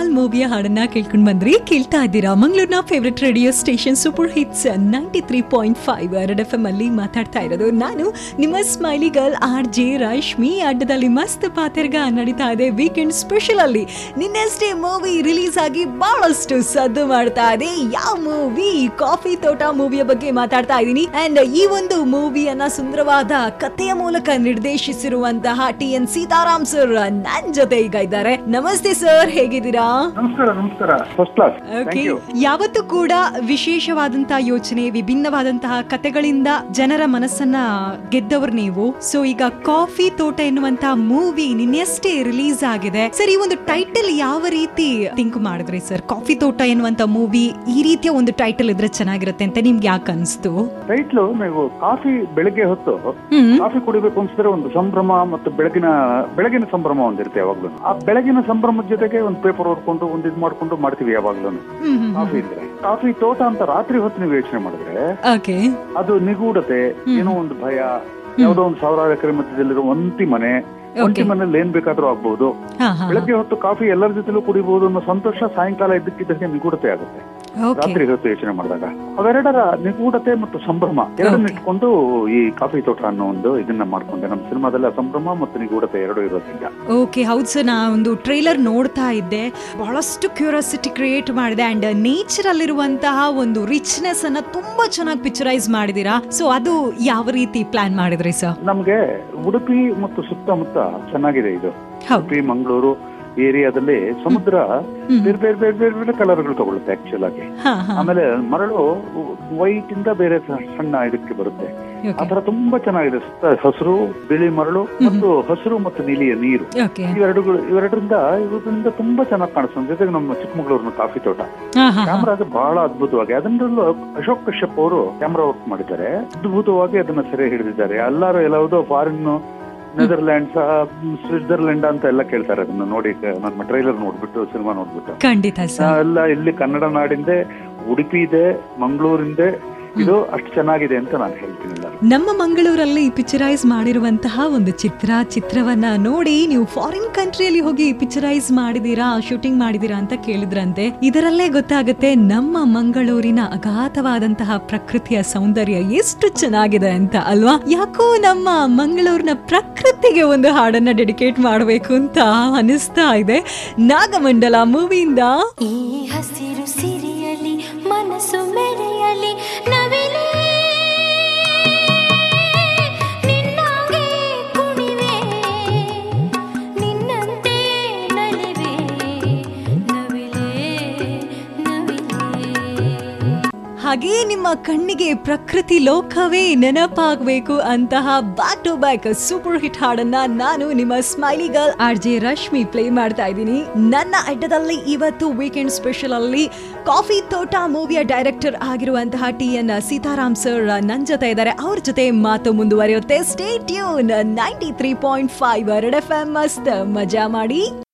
ಧಮಾಲ್ ಮೂವಿಯ ಹಾಡನ್ನ ಕೇಳ್ಕೊಂಡ್ ಬಂದ್ರಿ ಕೇಳ್ತಾ ಇದ್ದೀರಾ ಮಂಗಳೂರಿನ favourite radio station super hits ninety three point five red F M ಅಲ್ಲಿ ಮಾತಾಡ್ತಾ ಇರೋದು ನಾನು ನಿಮ್ಮ smiley girl R J Rashmi ಅಡ್ಡದಲ್ಲಿ ಮಸ್ತ್ ಪಾತೆರ್ಗ ನಡೀತಾ ಇದೆ ವೀಕೆಂಡ್ ಸ್ಪೆಷಲ್ ಅಲ್ಲಿ ನಿನ್ನೆಷ್ಟೇ ಮೂವಿ ರಿಲೀಸ್ ಆಗಿ ಬಹಳಷ್ಟು ಸದ್ದು ಮಾಡ್ತಾ ಇದೆ ಯಾವ ಮೂವಿ ಕಾಫಿ ತೋಟ ಮೂವಿಯ ಬಗ್ಗೆ ಮಾತಾಡ್ತಾ ಇದ್ದೀನಿ ಅಂಡ್ ಈ ಒಂದು ಮೂವಿಯನ್ನ ಸುಂದರವಾದ ಕಥೆಯ ಮೂಲಕ ನಿರ್ದೇಶಿಸಿರುವಂತಹ ಟಿ ಎನ್ ಸೀತಾರಾಮ್ ಸರ್ ನನ್ ಜೊತೆ ಈಗ ಇದ್ದಾರೆ ನಮಸ್ತೆ ಸರ್ ಹೇಗಿದ್ದೀರಾ ನಮಸ್ಕಾರ ನಮಸ್ಕಾರ first class thank okay you ಯಾವತ್ತೂ ಕೂಡ ವಿಶೇಷವಾದಂತಹ ಯೋಚನೆ ವಿಭಿನ್ನವಾದಂತಹ ಕತೆಗಳಿಂದ ಜನರ ಮನಸ್ಸನ್ನ ಗೆದ್ದವರು ನೀವು ಸೊ ಈಗ ಕಾಫಿ ತೋಟ ಎನ್ನುವಂತಹ ಮೂವಿ ನಿನ್ನೆಷ್ಟೇ ರಿಲೀಸ್ ಆಗಿದೆ ಸರ್ ಈ ಒಂದು ಟೈಟಲ್ ಯಾವ ರೀತಿ ಥಿಂಕ್ ಮಾಡಿದ್ರಿ ಸರ್ ಕಾಫಿ ತೋಟ ಎನ್ನುವಂತ ಮೂವಿ ಈ ರೀತಿಯ ಒಂದು ಟೈಟಲ್ ಇದ್ರೆ ಚೆನ್ನಾಗಿರುತ್ತೆ ಅಂತ ನಿಮ್ಗೆ ಯಾಕೆ ಅನ್ಸ್ತು ಟೈಟ್ಲು ನೀವು ಕಾಫಿ ಬೆಳಗ್ಗೆ ಹೊತ್ತು ಹ್ಮ್ ಕಾಫಿ ಕುಡಿಬೇಕು ಅನ್ಸಿದ್ರೆ ಒಂದು ಸಂಭ್ರಮ ಮತ್ತು ಬೆಳಗಿನ ಬೆಳಗಿನ ಸಂಭ್ರಮ ಒಂದಿರುತ್ತೆ ಯಾವಾಗ್ಲೂ ಆ ಬೆಳಗಿನ ಸಂಭ್ರಮದ ಜೊತೆಗೆ ಒಂದು ಪೇಪರ್ ಓದ್ಕೊಂಡು ಒಂದು ಇದು ಮಾಡ್ಕೊಂಡು ಮಾಡ್ತೀವಿ ಯಾವಾಗ್ಲೂ ಹ್ಮ್ ಹ್ಮ್ ಕಾಫಿ ಇದ್ರೆ ಕಾಫಿ ತೋಟ ಅಂತ ರಾತ್ರಿ ಹೊತ್ತು ನೀವು ಯೋಚನೆ ಮಾಡಿದ್ರೆ ಓಕೆ ಅದು ನಿಗೂಢತೆ ಏನೋ ಒಂದು ಭಯ ಯಾವುದೋ ಒಂದು ಸಾವಿರಾರು ಎಕರೆ ಮಧ್ಯದಲ್ಲಿರೋ ಒಂಟಿ ಮನೆ ಒಂಟಿ ಮನೇಲಿ ಏನ್ ಬೇಕಾದ್ರೂ ಆಗ್ಬಹುದು ಹಾ ಹಾ ಬೆಳಗ್ಗೆ ಹೊತ್ತು ಕಾಫಿ ಎಲ್ಲರ ಜೊತೆಲೂ ಕುಡಿಬಹುದು ಅನ್ನೋ ಸಂತೋಷ ಸಾಯಂಕಾಲ ಇದ್ದಕ್ಕಿದ್ದಂಗೆ ನಿಗೂಢತೆ ಆಗುತ್ತೆ ಓಕೆ ರಾತ್ರಿ ಹೊತ್ತು ಯೋಚನೆ ಮಾಡಿದಾಗ ಅವೆರಡರ ನಿಗೂಢತೆ ಮತ್ತು ಸಂಭ್ರಮ ಎರಡನ್ನ ಇಟ್ಕೊಂಡು ಈ ಕಾಫಿ ತೋಟ ಅನ್ನೋ ಒಂದು ಇದನ್ನ ಮಾಡ್ಕೊಂಡೆ ನಮ್ಮ ಸಿನಿಮಾದಲ್ಲಿ ಆ ಸಂಭ್ರಮ ಮತ್ತು ನಿಗೂಢತೆ ಎರಡು ಇರೋದ್ರಿಂದ ಓಕೆ ಹೌದು ಸರ್ ನಾ ಒಂದು ಟ್ರೈಲರ್ ನೋಡ್ತಾ ಇದ್ದೆ ಬಹಳಷ್ಟು ಕ್ಯೂರಿಯಾಸಿಟಿ ಕ್ರಿಯೇಟ್ ಮಾಡಿದೆ ಅಂಡ್ ನೇಚರ್ ಅಲ್ಲಿರುವಂತಹ ಒಂದು ರಿಚ್ನೆಸ್ ಅನ್ನ ತುಂಬಾ ಚೆನ್ನಾಗಿ ಪಿಕ್ಚರೈಸ್ ಮಾಡಿದೀರಾ ಸೊ ಅದು ಯಾವ ರೀತಿ ಪ್ಲಾನ್ ಮಾಡಿದ್ರಿ ಸರ್ ನಮ್ಗೆ ಉಡುಪಿ ಮತ್ತು ಸುತ್ತಮುತ್ತ ಚೆನ್ನಾಗಿದೆ ಇದು ಹೌದು ಉಡುಪಿ ಮಂಗಳೂರು ಏರಿಯಾದಲ್ಲಿ ಸಮುದ್ರ ಬೇರೆ ಬೇರೆ ಬೇರೆ ಬೇರೆ ಬೇರೆ ಕಲರ್ಗಳು ತಗೊಳುತ್ತೆ ಆಕ್ಚುಲ್ ಆಗಿ ಹಾ ಹಾ ಆಮೇಲೆ ಮರಳು ವೈಟ್ ಇಂದ ಬೇರೆ ಸ- ಸಣ್ಣ ಇದಕ್ಕೆ ಬರುತ್ತೆ ಆ ಓಕೆ ತರ ತುಂಬಾ ಚೆನ್ನಾಗಿದೆ ಸುತ್ತ ಹಸಿರು ಬಿಳಿ ಮರಳು ಮತ್ತು ಹಸಿರು ಮತ್ತು ನೀಲಿಯ ನೀರು ಓಕೆ ಇವೆರಡುಗಳು ಇವೆರಡರಿಂದ ಇವರಿಂದ ತುಂಬಾ ಚೆನ್ನಾಗಿ ಕಾಣಿಸ್ತದೆ ಜೊತೆಗೆ ನಮ್ಮ ಚಿಕ್ಕಮಗಳೂರಿನ ಕಾಫಿ ತೋಟ ಹಾ ಹಾ ಕ್ಯಾಮ್ರಾ ಅದು ಬಹಳ ಅದ್ಭುತವಾಗಿ ಅದರಲ್ಲೂ ಅಶೋಕ್ ಕಶ್ಯಪ್ ಅವರು ಕ್ಯಾಮ್ರಾ ವರ್ಕ್ ಮಾಡಿದ್ದಾರೆ ಅದ್ಭುತವಾಗಿ ಅದನ್ನ ಸೆರೆ ಹಿಡಿದಿದ್ದಾರೆ ಎಲ್ಲರೂ ಎಲ್ಲವುದೋ ಫಾರಿನ್ ನೆದರ್ಲ್ಯಾಂಡ್ಸ್ ಸ್ವಿಟ್ಜರ್ಲೆಂಡ್ ಅಂತ ಎಲ್ಲ ಕೇಳ್ತಾರೆ ಅದನ್ನ ನೋಡಿ ನಮ್ಮ ಟ್ರೈಲರ್ ನೋಡ್ಬಿಟ್ಟು ಸಿನಿಮಾ ನೋಡ್ಬಿಟ್ಟು ಖಂಡಿತ ಸರ್ ಎಲ್ಲ ಇಲ್ಲಿ ಕನ್ನಡ ನಾಡಿಂದೆ ಉಡುಪಿ ಇದೆ ಮಂಗಳೂರಿಂದೆ ಇದು ಅಷ್ಟು ಚೆನ್ನಾಗಿದೆ ಅಂತ ನಾನು ಹೇಳ್ತೀನಿ ಎಲ್ಲರೂ ನಮ್ಮ ಮಂಗಳೂರಲ್ಲಿ ಪಿಕ್ಚರೈಸ್ ಮಾಡಿರುವಂತಹ ಒಂದು ಚಿತ್ರ ಚಿತ್ರವನ್ನ ನೋಡಿ ನೀವು ಫಾರಿನ್ ಕಂಟ್ರಿಯಲ್ಲಿ ಹೋಗಿ ಪಿಕ್ಚರೈಸ್ ಮಾಡಿದೀರಾ ಶೂಟಿಂಗ್ ಮಾಡಿದೀರಾ ಅಂತ ಕೇಳಿದ್ರಂತೆ ಇದರಲ್ಲೇ ಗೊತ್ತಾಗುತ್ತೆ ನಮ್ಮ ಮಂಗಳೂರಿನ ಅಗಾಧವಾದಂತಹ ಪ್ರಕೃತಿಯ ಸೌಂದರ್ಯ ಎಷ್ಟು ಚೆನ್ನಾಗಿದೆ ಅಂತ ಅಲ್ವಾ ಯಾಕೋ ನಮ್ಮ ಮಂಗಳೂರಿನ ಪ್ರಕೃತಿಗೆ ಒಂದು ಹಾಡನ್ನ ಡೆಡಿಕೇಟ್ ಮಾಡಬೇಕು ಅಂತ ಅನಿಸ್ತಾ ಇದೆ ನಾಗಮಂಡಲ ಮೂವಿಯಿಂದ ಈ ಹಸಿರು ಸಿರಿಯಲಿ ಮನಸ್ಸು ಮೆರೆಯಲಿ ನವಿಲೇ ನಿನ್ನಾಗೆ ಕುಣಿವೆ ನಿನ್ನಂತೆ ನಲಿವೆ ನವಿಲೇ ನವಿಲೇ ಹಾಗೇ ನಿಮ್ಮ ಕಣ್ಣಿಗೆ ಪ್ರಕೃತಿ ಲೋಕವೇ ನೆನಪಾಗಬೇಕು ಅಂತಹ back to back super hit ಹಾಡನ್ನ ನಾನು ನಿಮ್ಮ smiley girl R J Rashmi play ಮಾಡ್ತಾ ಇದ್ದೀನಿ ನನ್ನ ಅಡ್ಡದಲ್ಲಿ ಇವತ್ತು ವೀಕೆಂಡ್ ಸ್ಪೆಷಲ್ ಅಲ್ಲಿ ಕಾಫಿ ತೋಟ ಮೂವಿಯ ಡೈರೆಕ್ಟರ್ ಆಗಿರುವಂತಹ ಟಿ ಎನ್ ಸೀತಾರಾಮ್ ಸರ್ ನನ್ನ ಜೊತೆ ಇದ್ದಾರೆ ಅವ್ರ ಜೊತೆ ಮಾತು ಮುಂದುವರಿಯುತ್ತೆ stay tune ninety three point five red F M ಮಸ್ತ್ ಮಜಾ ಮಾಡಿ